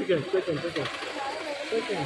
Chicken, chicken, chicken. Chicken.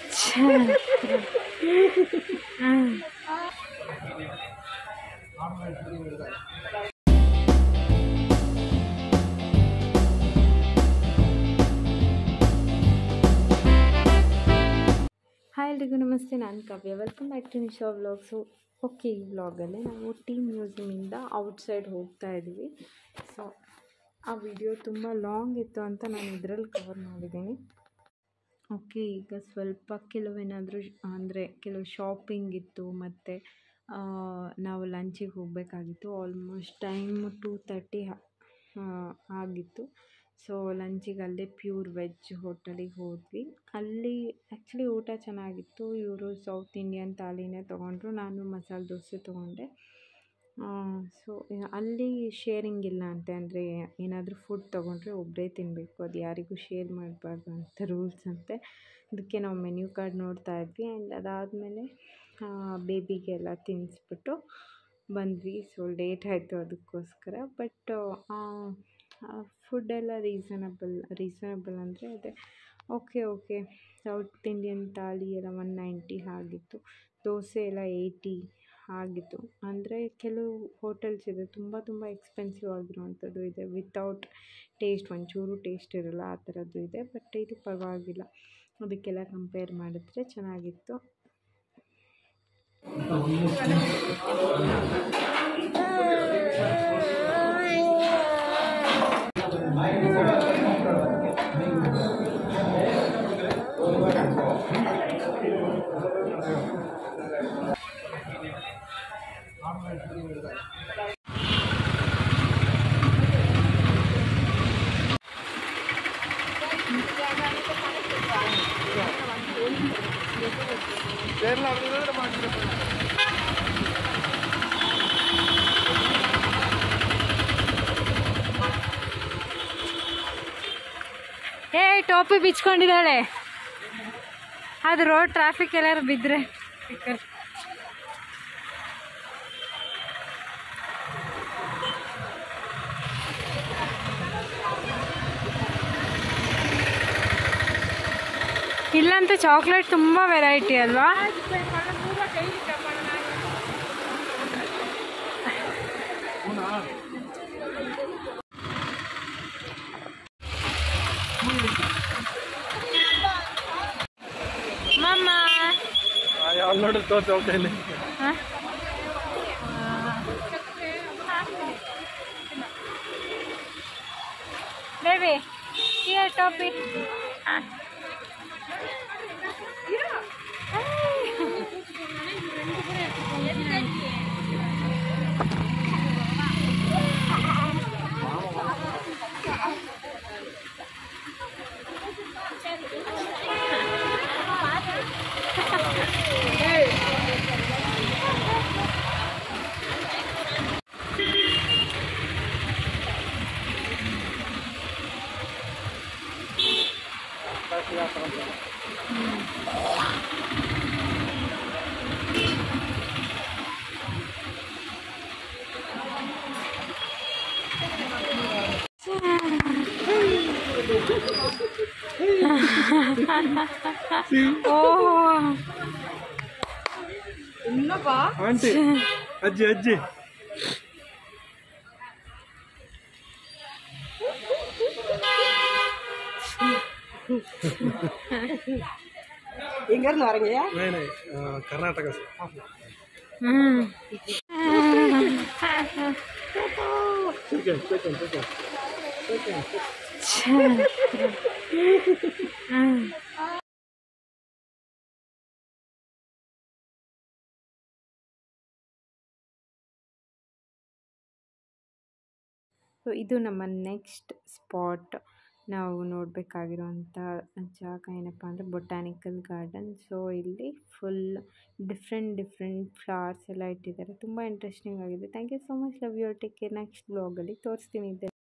Hi ಎಲ್ರಿಗೂ ನಮಸ್ತೆ ನಾನು Kavya welcome back to Nisha vlogs okay ಈ ವ್ಲಾಗಲ್ಲಿ ನಾವು ಟೀ ಮ್ಯೂಸಿಯಮಿಂದ ಔಟ್ಸೈಡ್ ಹೋಗ್ತಾ ಇದ್ವಿ ಸೊ ಆ ವಿಡಿಯೋ ತುಂಬ ಲಾಂಗ್ ಇತ್ತು ಅಂತ ನಾನು ಇದರಲ್ಲಿ ಕವರ್ ಮಾಡಿದ್ದೀನಿ ಓಕೆ ಈಗ ಸ್ವಲ್ಪ ಕೆಲವೇನಾದರೂ ಅಂದರೆ ಕೆಲವು ಶಾಪಿಂಗ್ ಇತ್ತು ಮತ್ತು ನಾವು ಲಂಚಿಗೆ ಹೋಗಬೇಕಾಗಿತ್ತು ಆಲ್ಮೋಸ್ಟ್ ಟೈಮ್ ಟೂ ತರ್ಟಿ ಆಗಿತ್ತು ಸೊ ಲಂಚಿಗೆ ಅಲ್ಲೇ ಪ್ಯೂರ್ ವೆಜ್ ಹೋಟೆಲಿಗೆ ಹೋದ್ವಿ ಅಲ್ಲಿ ಆ್ಯಕ್ಚುಲಿ ಊಟ ಚೆನ್ನಾಗಿತ್ತು ಇವರು ಸೌತ್ ಇಂಡಿಯನ್ ಥಾಲಿನೇ ತೊಗೊಂಡ್ರು ನಾನು ಮಸಾಲೆ ದೋಸೆ ತೊಗೊಂಡೆ ಸೊ ಅಲ್ಲಿ ಶೇರಿಂಗ್ ಇಲ್ಲ ಅಂತೆ ಅಂದರೆ ಏನಾದರೂ ಫುಡ್ ತೊಗೊಂಡ್ರೆ ಒಬ್ಬರೇ ತಿನ್ನಬೇಕು ಅದು ಯಾರಿಗೂ ಶೇರ್ ಮಾಡಬಾರ್ದು ಅಂತ ರೂಲ್ಸ್ ಅಂತೆ ಅದಕ್ಕೆ ನಾವು ಮೆನ್ಯೂ ಕಾರ್ಡ್ ನೋಡ್ತಾ ಇದ್ವಿ ಆ್ಯಂಡ್ ಅದಾದಮೇಲೆ ಬೇಬಿಗೆಲ್ಲ ತಿನ್ನಿಸ್ಬಿಟ್ಟು ಬಂದ್ವಿ ಸೊ ಲೇಟ್ ಆಯಿತು ಅದಕ್ಕೋಸ್ಕರ ಬಟ್ ಫುಡ್ಡೆಲ್ಲ ರೀಸನಬಲ್ ರೀಸನಬಲ್ ಅಂದರೆ ಅದೇ okay okay south Indian thali ಎಲ್ಲ ಒನ್ ನೈಂಟಿ ಆಗಿತ್ತು ದೋಸೆ ಎಲ್ಲ ಏಯ್ಟಿ ಆಗಿತ್ತು ಅಂದರೆ ಕೆಲವು ಹೋಟೆಲ್ಸ್ ಇದೆ ತುಂಬ ತುಂಬ ಎಕ್ಸ್ಪೆನ್ಸಿವ್ ಆಗಿರುವಂಥದ್ದು ಇದೆ ವಿತೌಟ್ ಟೇಸ್ಟ್ ಒಂಚೂರು ಟೇಸ್ಟ್ ಇರೋಲ್ಲ ಆ ಥರದ್ದು ಇದೆ ಬಟ್ ಇದು ಪರವಾಗಿಲ್ಲ ಅದಕ್ಕೆಲ್ಲ ಕಂಪೇರ್ ಮಾಡಿದ್ರೆ ಚೆನ್ನಾಗಿತ್ತು ಏ ಟೋಪಿ ಬಿಚ್ಕೊಂಡಿದ್ದಾಳೆ ಅದು ರೋಡ್ ಟ್ರಾಫಿಕ್ ಎಲ್ಲಾರು ಬಿದ್ದರೆ ಇಲ್ಲಂತೂ ಚಾಕ್ಲೇಟ್ ತುಂಬ ವೆರೈಟಿ ಅಲ್ವಾ ಮಮ್ಮ ಅಲ್ಲಿ ನೋಡಿ ತೋರ್ಸಿ ಹೋಗ್ತಾ ಇಲ್ಲಿ ಬೇಬಿ ಹಿಯರ್ ಟಾಪಿ ಓ ಆಂಟಿ ಅಜ್ಜಿ ಅಜ್ಜಿ எங்கேருந்து வரீங்க नहीं नहीं अ, कर्नाटक से ಹ್ಮ್ चिकन चिकन चिकन ಸೊ ಇದು ನಮ್ಮ ನೆಕ್ಸ್ಟ್ ಸ್ಪಾಟ್ ನಾವು ನೋಡಬೇಕಾಗಿರುವಂಥ ಜಾಗ ಏನಪ್ಪ ಅಂದರೆ ಬೊಟ್ಯಾನಿಕಲ್ ಗಾರ್ಡನ್ ಸೊ ಇಲ್ಲಿ ಫುಲ್ ಡಿಫ್ರೆಂಟ್ ಡಿಫ್ರೆಂಟ್ ಫ್ಲವರ್ಸ್ ಎಲ್ಲ ಇಟ್ಟಿದ್ದಾರೆ ತುಂಬ ಇಂಟ್ರೆಸ್ಟಿಂಗ್ ಆಗಿದೆ thank you so much love you take care next ಬ್ಲಾಗಲ್ಲಿ ತೋರಿಸ್ತೀನಿ ಇದೆಲ್ಲ